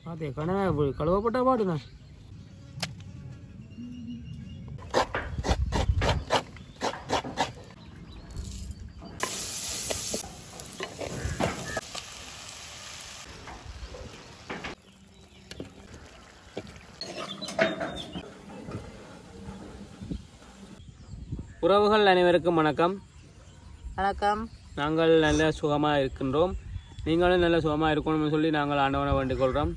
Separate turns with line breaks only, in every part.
அதே கனவா கழுவப்பட்டா பாடுண்ணா உறவுகள் அனைவருக்கும் வணக்கம்
வணக்கம்
நாங்கள் நல்ல சுகமாக இருக்கின்றோம் நீங்களும் நல்ல சுகமாக இருக்கணும்னு சொல்லி நாங்கள் ஆண்டவனை வேண்டிக் கொள்கிறோம்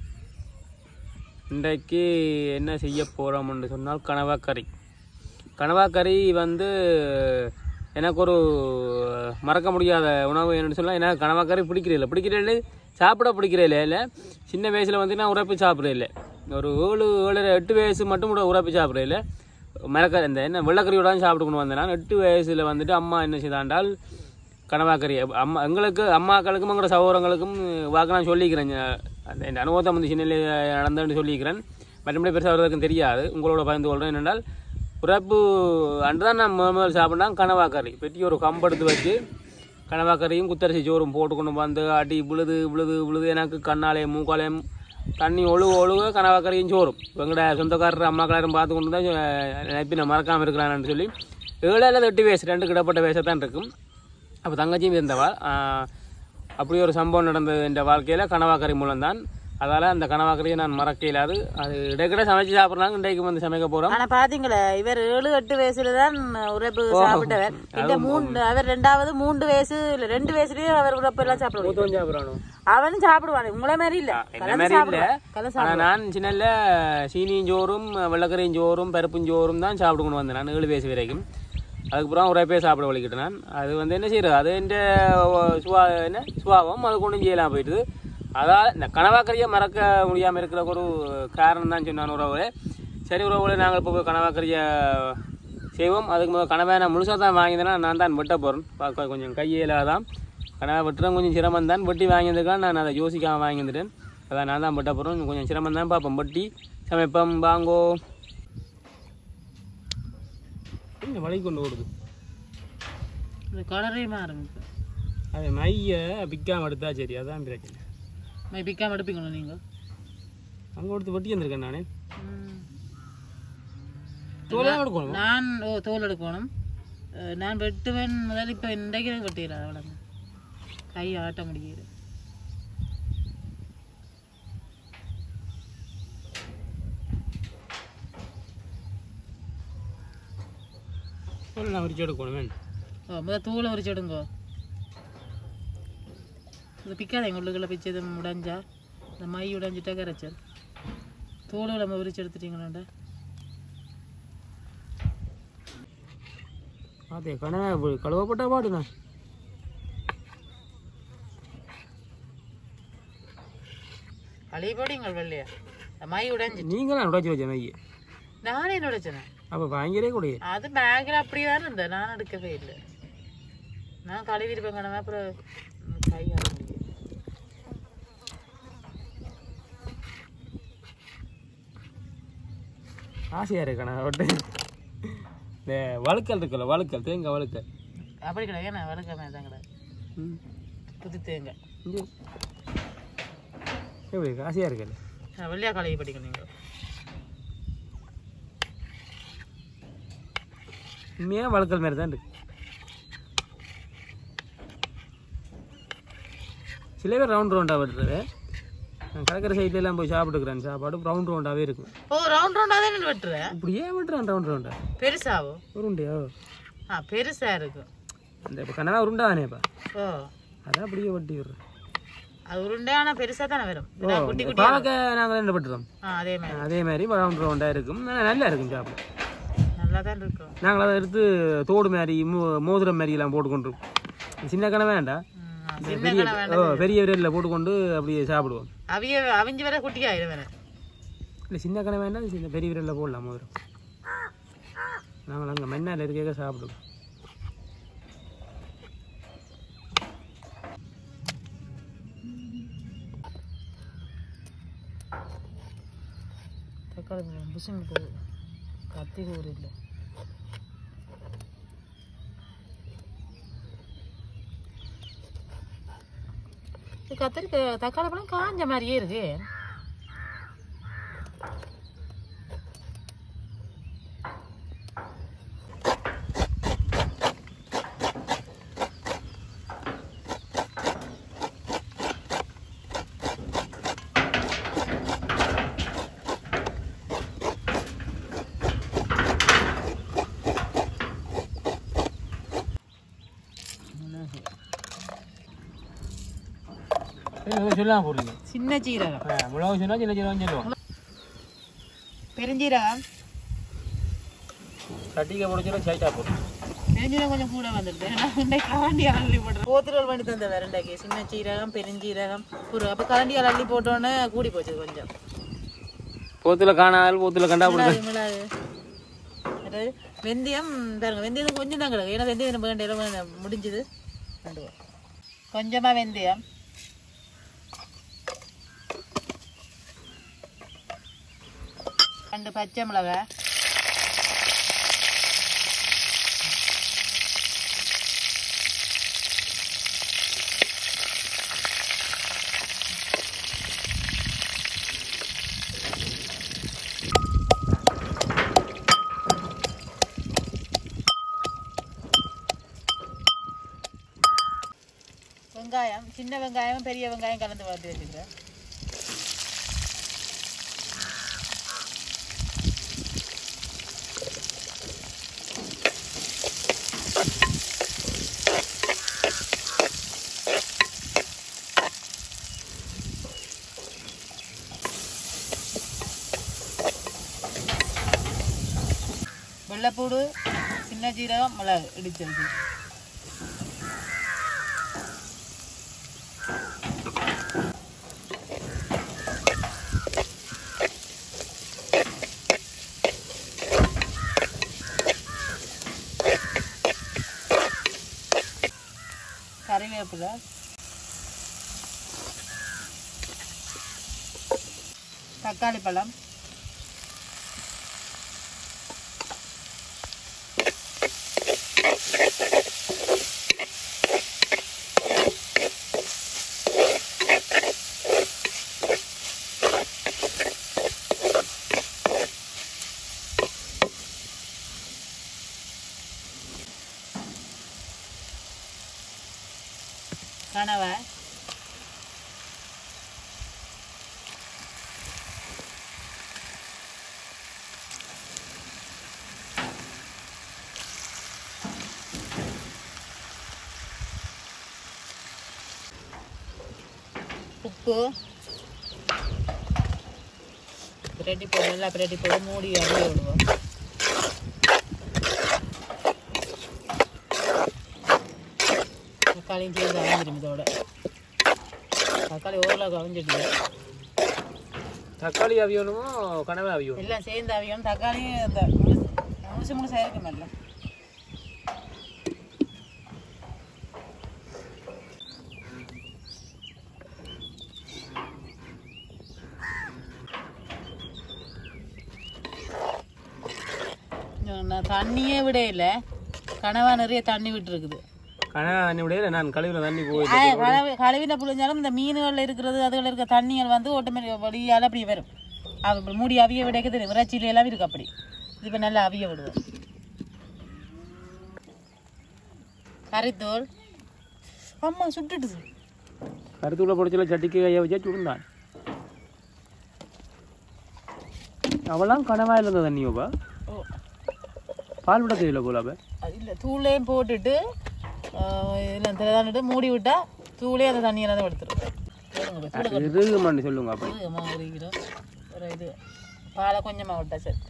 இன்றைக்கு என்ன செய்ய போகிறோம்னு சொன்னால் கனவாக்கறி கனவாக்கறி வந்து எனக்கு ஒரு மறக்க முடியாத உணவு என்னன்னு சொன்னால் எனக்கு கனவாக்கறி பிடிக்கிறதில்ல பிடிக்கிறதில்ல சாப்பிட பிடிக்கிறதில்ல இல்லை சின்ன வயசில் வந்து நான் உரைப்பு சாப்பிட்றதில்ல ஒரு ஏழு ஏழு எட்டு வயசு மட்டும் கூட உரைப்பு சாப்பிட்றதில்ல மிளக்க இந்த என்ன வெள்ளக்கறியோட தான் சாப்பிட்டு கொண்டு வந்தேன் நான் எட்டு வயசில் வந்துட்டு அம்மா என்ன செய்தாண்டால் கனவாக்கறி அம்மா எங்களுக்கு அம்மாக்களுக்கும் எங்களோட சகோதரங்களுக்கும் வாக்கு நான் சொல்லிக்கிறேன் அந்த என் அனுபவத்தை வந்து சின்ன நடந்தேன்னு சொல்லிக்கிறேன் மற்றபடி பெருசாக வருவதற்கும் தெரியாது உங்களோட பகிர்ந்து கொள்கிறேன் என்னென்றால் பிறப்பு அன்று தான் நான் முதல் முதல் சாப்பிட்டா கனவாக்கறி பெட்டி ஒரு கம்பெடுத்து வச்சு கனவாக்கறியும் குத்தரிசி சோறும் போட்டு கொண்டு வந்து அடி விழுது விழுது விழுது எனக்கு கண்ணாலையும் மூக்காலையும் தண்ணி ஒழுக ஒழுக கனவாக்கறியும் சோறும் எங்கட சொந்தக்காரர் அம்மாக்காரரும் பார்த்து கொண்டு தான் நினைப்பி நான் மறக்காமல் இருக்கிறான்னு சொல்லி ஏழு அல்லது எட்டு வயசு ரெண்டு கிடப்பட்ட வயசை தான் இருக்கும் அப்போ தங்கச்சியும் இருந்தவா ஆஹ் அப்படி ஒரு சம்பவம் நடந்தது என்ற வாழ்க்கையில் கனவாக்கறி மூலம்தான் அதால் அந்த கனவாக்கறியை நான் மறக்க இயலாது அது இடைக்கிட சமைச்சு சாப்பிட்றாங்க இன்றைக்கு வந்து சமைக்க போகிறோம்
ஆனா பாத்தீங்களா இவர் ஏழு எட்டு வயசுல தான் உரைப்பு சாப்பிட்டவர் இந்த மூணு அவர் ரெண்டாவது மூன்று வயசு இல்ல ரெண்டு வயசுலயே அவர் உரைப்பு எல்லாம் சாப்பிடுவார்
மூத்தவன் சாப்பிட்றானோ
அவனும் சாப்பிடுவான் உங்கள மாதிரி இல்ல
என்ன
கலந்து
மாதிரி இல்லை
சாப்பிடுவான் கலந்து
ஆனால் நான் சின்னல சீனியும் சோறும் வெள்ளக்கறியும் சோறும் பருப்பும் சோறும் தான் சாப்பிட்டு கொண்டு வந்தேன் நான் ஏழு வயசு வரைக்கும் அதுக்கப்புறம் ஒரு பேர் சாப்பிட வலிக்கிட்டேன் நான் அது வந்து என்ன செய்யறது அது என்ற சுவா என்ன சுபாவம் அது கொண்டும் செய்யலாம் போயிட்டுது அதாவது இந்த கனவாக்கறியை மறக்க முடியாமல் இருக்கிற ஒரு காரணம் தான் சொன்னான் உறவுகளே சரி உறவுகளே நாங்கள் இப்போ கனவாக்கறியை செய்வோம் அதுக்கு முதல் கனவை நான் முழுசாக தான் வாங்கினேன்னா நான் தான் வெட்ட போகிறேன் பார்க்க கொஞ்சம் கையில் தான் கனவை வெட்டுறது கொஞ்சம் சிரமம் தான் வெட்டி வாங்கியிருக்கான் நான் அதை யோசிக்காமல் வாங்கியிருந்துட்டேன் அதான் நான் தான் வெட்ட போகிறோம் கொஞ்சம் சிரமம் தான் பார்ப்போம் வெட்டி சமைப்போம் வாங்கோ இந்த வழி கொண்டு ஓடுது
இந்த கலரே மாறும் இப்ப.
அது மையை பிக்காம எடுத்தா சரி அதான் பிரச்சனை
மை பிக்காம எடுப்பீங்களா நீங்க
அங்கே கொடுத்து வெட்டி வந்திருக்கேன் நானே
ம்.
தோலாம் எடுக்கணும்
நான் ஓ தோல் எடுக்கணும் அஹ், நான் வெட்டுவேன் முதல்ல இப்ப இன்றைக்கு வெட்டிடுறேன் அவ்வளவு கை ஆட்ட முடியுது
தோல் நான் உரிச்சு எடுக்கணும் வேணும்
ஓ முதல் தூளை உரிச்சு எடுங்க இது பிக்காத எங்கள் உள்ளுக்குள்ள பிச்சது உடைஞ்சா இந்த மை உடைஞ்சிட்டா கரைச்சல் தோலை நம்ம உரிச்சு எடுத்துட்டீங்களாண்டா
அதே கனவை கழுவப்பட்டா பாடுண்ணா
அழிய போடிங்கள் வெள்ளையா இந்த மை உடைஞ்சி
நீங்களும் உடைச்சி வச்ச மையை
நானே என்ன உடைச்சேன்
அப்போ வாங்கிறே கூடிய
அது பேக்கில் அப்படியே தான் இருந்தேன் நான் எடுக்கவே இல்லை நான் கழுவிருப்பேன் கடமை அப்புறம் ம், கை ஆட முடியும்
ஆசையாக இருக்கண்ணா ஒட்டு இந்த வழுக்கல் இருக்குல்ல வழுக்கல் தேங்காய் வழுக்கல்
அப்படி கிடையாது நான் வளர்க்காம தான் கிடையாது
ம்
புது தேங்காய்
இங்கே எப்படி ஆசையாக இருக்குல்ல
நான் வெள்ளையா கழுவி படிக்கணும் நீங்கள்
உண்மையாக வழுக்கல் மாதிரி தான் இருக்கு சில பேர் ரவுண்ட் ரவுண்டாக வெட்டுறது நான் கடற்கரை சைட்ல எல்லாம் போய் சாப்பிட்டுக்கிறேன் சாப்பாடு ரவுண்ட் ரவுண்டாகவே இருக்கும்
ஓ ரவுண்ட் ரவுண்டாக தான் நான் வெட்டுறேன்
இப்படியே வெட்டுறான் ரவுண்ட் ரவுண்டா
பெருசாவோ
உருண்டையோ
ஆ பெருசா இருக்கும்
இந்த இப்போ கனவா உருண்டா தானேப்பா
ஓ
அதான் அப்படியே வெட்டி விடுறேன்
அது உருண்டை ஆனா பெருசா தானே வரும் நான் குட்டி குட்டி
பாவக்காய் நாங்கள் என்ன வெட்டுறோம்
ஆ அதே மாதிரி
அதே மாதிரி ரவுண்ட் ரவுண்டாக இருக்கும் நல்லா நல்லா இருக்கும் சாப்பிட
நல்லா தான் இருக்கும்
நாங்கள் அதை எடுத்து தோடு மாதிரி மோ மோதிரம் மாதிரி எல்லாம் போட்டுக்கொண்டு சின்ன கனவை வேண்டாம்
ம், ஆ, சின்ன
பெரிய
கணை
ஓ
வேண்டாம்
பெரிய விரலில் போட்டுக்கொண்டு அப்படியே சாப்பிடுவோம்
அவிய அவிஞ்சு வர குட்டியாயிரும் வேற
இல்லை சின்ன கனவை வேண்டாம் சின்ன பெரிய விரலில் போடலாம் மோதிரம் நாங்கள் அங்கே மண்ணால் இருக்க சாப்பிடுவோம்
தக்காளி புசுங்க போகுது கத்தி ஊர் இல்லை இது கத்திரிக்காய் தக்காளி பழம் காஞ்ச மாதிரியே இருக்கு
சொல்லாம போடுறீங்க
சின்ன சீரகம்
ஆ, மிளகு சொன்னா சின்ன சின்ன சொல்லுவோம்
பெருஞ்சீரகம்
கட்டிக்க போடுச்சுன்னா சைட்டா போடும்
பெருஞ்சீரகம் கொஞ்சம் கூட வந்துடுது ஏன்னா கரண்டியால் அள்ளி போடுறேன் போத்துரோல் பண்ணி தந்த வெரண்டைக்கு சின்ன சீரகம் பெருஞ்சீரகம் ஒரு அப்போ கரண்டியால் அள்ளி போட்டோன்னே கூடி போச்சு கொஞ்சம்
போத்துல காணாது போத்துல கண்டா போடுது
மிளகு மிளகு அது வெந்தயம் பாருங்க வெந்தயம் கொஞ்சம் தான் கிடக்கு ஏன்னா வெந்தயம் நம்ம வேண்டிய முடிஞ்சுது கொஞ்சமாக வெந்தயம் ரெண்டு பச்சை மிளகாய் வெங்காயம் சின்ன வெங்காயம் பெரிய வெங்காயம் கலந்து வளர்த்து வச்சுக்கிறேன் வெள்ளைப்பூடு சின்ன ஜீரகம் மிளகு இடிச்சு வச்சு கறிவேப்பிலை தக்காளி பழம் கனவை உப்பு பிரட்டி போடு நல்லா பிரட்டி போடு மூடி அப்படியே விடுவோம் தக்காளியும் சேர்ந்து அவிஞ்சிடும் இதோட தக்காளி ஓரளவுக்கு அவிஞ்சிடுது
தக்காளி அவியணுமோ கனவே அவியணும்
எல்லாம் சேர்ந்து அவியணும் தக்காளியும் இந்த முழுசு முழுசு முழுசாக இருக்கு மேல நான் தண்ணியே விட இல்லை கனவா நிறைய தண்ணி விட்டுருக்குது
கனவே தண்ணி விடையில நான் கழிவுல தண்ணி போய்
ஆ, கழுவி கழுவின புழிஞ்சாலும் இந்த மீன்கள் இருக்கிறது அதுகள் இருக்க தண்ணிகள் வந்து ஆட்டோமேட்டிக் வழியால் அப்படி வரும் அப்படி மூடி அவிய விடைக்க தெரியும் இறைச்சியில எல்லாம் இருக்கு அப்படி இது இப்போ நல்லா அவிய விடுவோம் கறித்தூள் அம்மா சுட்டுடுது
கருத்துள்ள பொடிச்சல சட்டிக்கு கையை வச்சா சுடுந்தான் அவெல்லாம் கனவாயில் இருந்த தண்ணியோப்பா
ஓ
பால் விட தெரியல போல அப்ப
அது இல்லை தூளையும் போட்டுட்டு இல்லை திரதானிட்டு மூடி விட்டா தூளே அந்த தண்ணியெல்லாம் தான் எடுத்துரும் போடுங்க போய், தூளை
இருகுமான்னு சொல்லுங்க அப்ப
கொஞ்சமா ஒரு கிலோ ஒரு இது பாலை கொஞ்சமா விட்டா சரி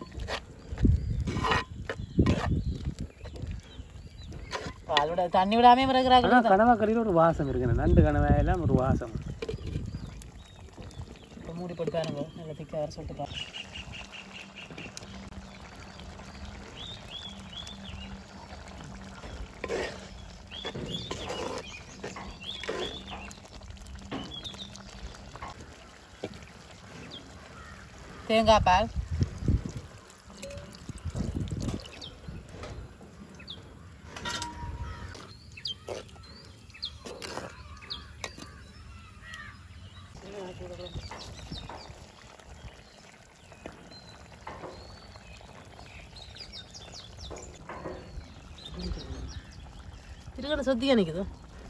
பால் விட தண்ணி விடாமே பிறகுறாங்க
ஆனா கனவா கறியில ஒரு வாசம் இருக்குண்ணே நண்டு கனவாயெல்லாம் ஒரு வாசம்
இப்போ மூடி போட்டு பாருங்க நல்லா திக்காக வர சொல்லிட்டு பாருங்க தேங்காய் பால் திருக்கடை சொத்தியா நிற்குது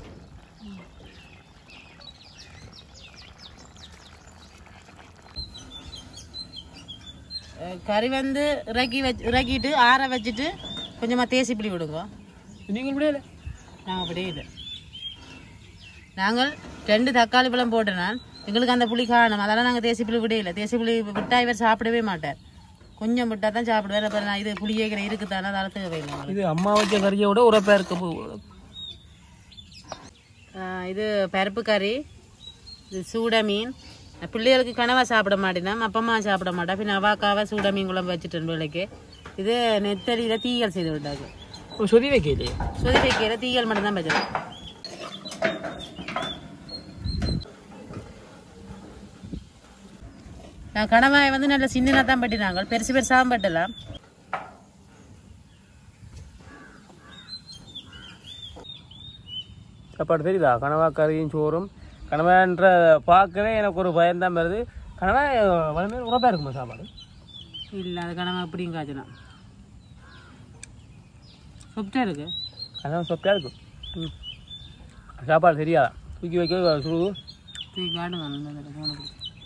கறி வந்து இறக்கி வச்சு இறக்கிட்டு ஆற வச்சுட்டு கொஞ்சமாக தேசி பிடி விடுங்க
நீங்கள் முடியல
நாங்கள் அப்படியே இல்லை நாங்கள் ரெண்டு தக்காளி பழம் போட்டேன் நான் எங்களுக்கு அந்த புளி காணும் அதெல்லாம் நாங்கள் தேசி புளி விடையில தேசி புளி விட்டா இவர் சாப்பிடவே மாட்டார் கொஞ்சம் விட்டா தான் சாப்பிடுவார் அப்புறம் நான் இது புளியேக்கிற இருக்குதானே அதெல்லாம் தேவையில்லை எங்களுக்கு.
இது அம்மா வச்ச கறியை விட உரப்பா இருக்க போகுது
ஆஹ் இது பருப்பு கறி இது சூட மீன் பிள்ளைகளுக்கு கனவா சாப்பிட மாட்டேன் அப்பமா சாப்பிட மாட்டா பின்ன அவாக்காவை சூட மீன் குழம்பு வச்சுட்டேன் வேலைக்கு இது நெத்தலியில் தீயல் செய்து விட்டாங்க
சொதி வைக்கலையே
சொதி வைக்கிற தீயல் மட்டும்தான் வச்சிருக்கேன் நான் கணவாயை வந்து நல்ல சின்னதாக தான் பட்டினாங்க பெருசு பெருசாகவும் பட்டலாம்
சாப்பாடு தெரியுதா கனவா கறியும் சோறும் கனவான்ற பார்க்கவே எனக்கு ஒரு பயம்தான் வருது கனவா வளமே உரப்பா இருக்குமா சாப்பாடு
இல்லை அது கனவா எப்படியும் காய்ச்சலாம் சொப்டா இருக்கு
கனவா சொப்பா இருக்கும் ம். சாப்பாடு தெரியாதா தூக்கி வைக்க சுடு
தூக்கி காட்டுங்க அந்த போன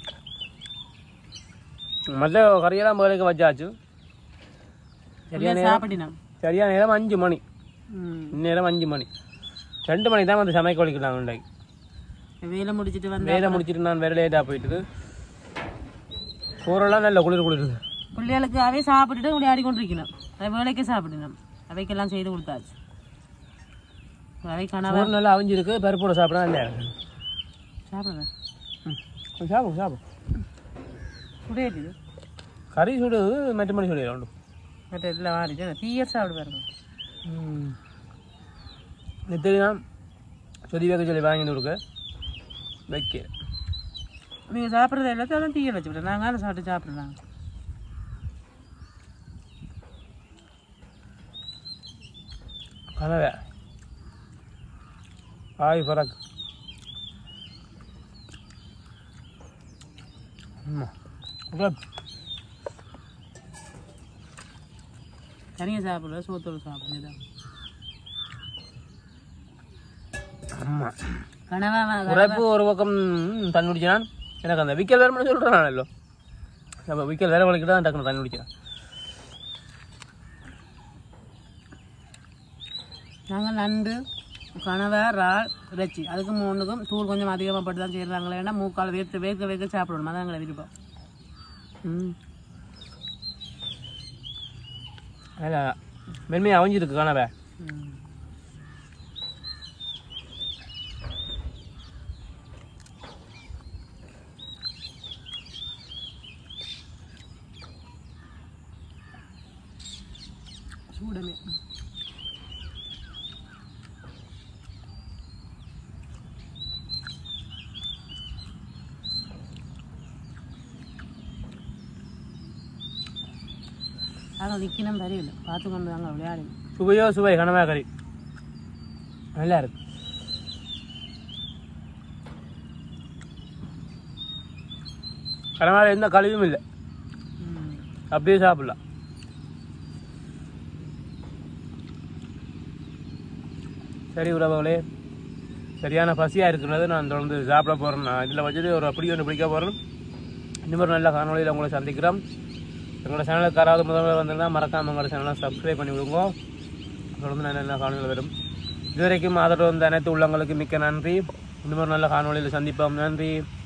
மற்ற கறியெல்லாம் வேலைக்கு வச்சாச்சு சரியான நேரம்
சாப்பிட்டினான்
சரியான நேரம் அஞ்சு மணி
ம்
இந்நேரம் அஞ்சு மணி ரெண்டு மணிக்கு தான் வந்து சமைக்க வலிக்கலாம் இன்றைக்கு
வேலை முடிச்சிட்டு வந்து
வேலை முடிச்சிட்டு நான் வேற லேட்டாக போயிட்டு சோறெல்லாம் நல்ல குளிர் குளிருது
பிள்ளைகளுக்கு அவை சாப்பிட்டுட்டு இப்படி ஆடிக்கொண்டிருக்கணும் அதை வேலைக்கு சாப்பிடணும் அவைக்கெல்லாம் செய்து கொடுத்தாச்சு அவை கனவா
சோறு நல்லா அவிஞ்சிருக்கு பருப்போட சாப்பிட நல்லா இருக்கு
சாப்பிடுறேன்
ம் கொஞ்சம் சாப்பிடும் சாப்பிடும்
சுடே இருக்குது
கறி சுடுது மற்ற மணி சொல்லிடலாம் உண்டு
பட் எல்லாம் மாறிச்சு தீய சாப்பிடு பாருங்க
ம் நெத்தலினா சொல்லி வைக்க சொல்லி வாங்கி கொடுக்க வைக்க
நீங்கள் சாப்பிட்றது எல்லாத்தையும் தீய வச்சு விட்டேன் நாங்கள் சாப்பிட்டு சாப்பிட்றாங்க
கனவே ஆய் பறக்கு ஆமாம்
தனியாக சாப்பிடல சோத்தோடு சாப்பிடுங்க
ஆமாம்
கனவா
உரைப்பு ஒரு பக்கம் தண்ணி குடிச்சான் எனக்கு அந்த விக்கல் வேறு சொல்கிறேன் நானല്ലോ நம்ம விக்கல் வேற வலிக்கிட்டு தான் டக்குனு தண்ணி குடிக்கிறேன்
நாங்கள் நண்டு கனவை இறால் இறைச்சி அதுக்கு மூணுக்கும் தூள் கொஞ்சம் அதிகமாக போட்டு தான் செய்கிறாங்களே ஏன்னா மூக்கால் வேர்த்து வேர்க்க வேர்க்க சாப்பிடணும் அதான் எங்களை விருப்பம்
ம் அதில் மென்மையாக அவிஞ்சிருக்கு காணவே
ம். சூடமே ஆனால் நிற்கணும் தெரியல பார்த்து கொண்டு தாங்க விளையாடுங்க
சுவையோ சுவை கனவா கறி நல்லா இருக்கு கனவாவில் எந்த கழிவும் இல்லை
ம்
அப்படியே சாப்பிடலாம் சரி உறவுகளே சரியான பசியாக இருக்கிறது நான் தொடர்ந்து சாப்பிட போகிறேன் நான் இதில் வச்சது ஒரு அப்படி ஒன்று பிடிக்க போகிறேன் இன்னும் ஒரு நல்ல காணொலியில் உங்களை சந்திக்கிறோம் எங்களோட சேனலுக்கு யாராவது முதல்ல வந்திருந்தா மறக்காம உங்களோட சேனலை சப்ஸ்கிரைப் பண்ணி விடுங்க தொடர்ந்து நல்ல நல்ல காணொலிகள் வரும் இதுவரைக்கும் ஆதரவு வந்த அனைத்து உள்ளங்களுக்கு மிக்க நன்றி இன்னும் ஒரு நல்ல காணொலியில் சந்திப்போம் நன்றி